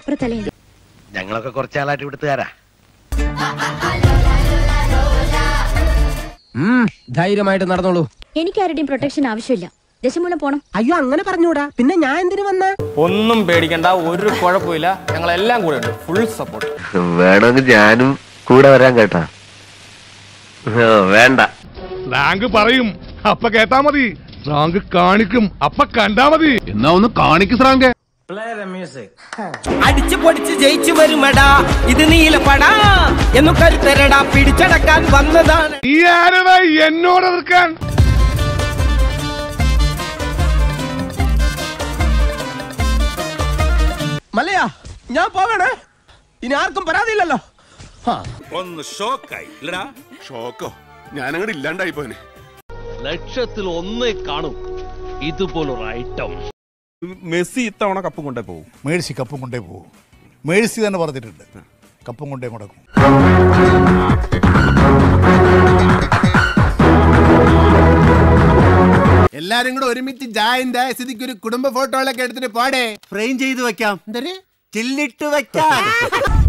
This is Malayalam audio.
അപ്പുറത്തല്ലേ ഞങ്ങളൊക്കെ കുറച്ചാളായിട്ട് ഇവിടുത്തുകാരാ ധൈര്യമായിട്ട് നടന്നോളൂ എനിക്കാരുടെയും പ്രൊട്ടക്ഷൻ ആവശ്യമില്ല ദശമൂലം പോണം അയ്യോ അങ്ങനെ പറഞ്ഞൂടാ പിന്നെ ഞാൻ എന്തിനു വന്ന ഒന്നും പേടിക്കണ്ട ഒരു കുഴപ്പമില്ല ഞങ്ങളെല്ലാം കൂടെ ഉണ്ട് ഫുൾ സപ്പോർട്ട് വേണമെങ്കിൽ ഞാനും കൂടെ വരാൻ കേട്ടാ ഓ, വേണ്ട സ്ലാങ്ക് പറയും അപ്പ കേട്ടാ മതി സ്ലാങ്ക് കാണിക്കും അപ്പ കണ്ടാ മതി എന്നാ ഒന്ന് കാണിക്ക് സ്ലാങ്ക് അടിച്ചു പൊടിച്ച് ജയിച്ചു വരുമടാ ഇത് നീലപ്പടാ എന്നു കരുത്തരടാ പിടിച്ചടക്കാൻ വന്നതാണ് ഈ ആരടാ എന്നോട് എതിർക്കാൻ മല്ലയാ ഞാൻ പോകണേ ഇനി ആർക്കും പരാതിയില്ലല്ലോ ഒന്ന് ഷോക്കായി ഇല്ലടാ ഷോക്കോ ഞാനങ്ങോട്ട് ഇല്ലാണ്ടായി പോനെ ലക്ഷത്തിൽ ഒന്നേ കാണും ഇതുപോലൊരു ഐറ്റം മെസ്സി ഇത്തവണ കപ്പും കൊണ്ടേ പോകും മേഴ്സി കപ്പും കൊണ്ടേ പോകും മേഴ്സി തന്നെ പറഞ്ഞിട്ടുണ്ട് കപ്പും കൊണ്ടേ മുടക്കും എല്ലാരും കൂടെ ഒരുമിച്ച് ജായിന്റ് ആയ സ്ഥിതിക്ക് ഒരു കുടുംബ ഫോട്ടോകളൊക്കെ എടുത്തിട്ട് പാടേ ഫ്രെയിം ചെയ്ത് വെക്കാം ചില്ലിട്ട് വെക്കാം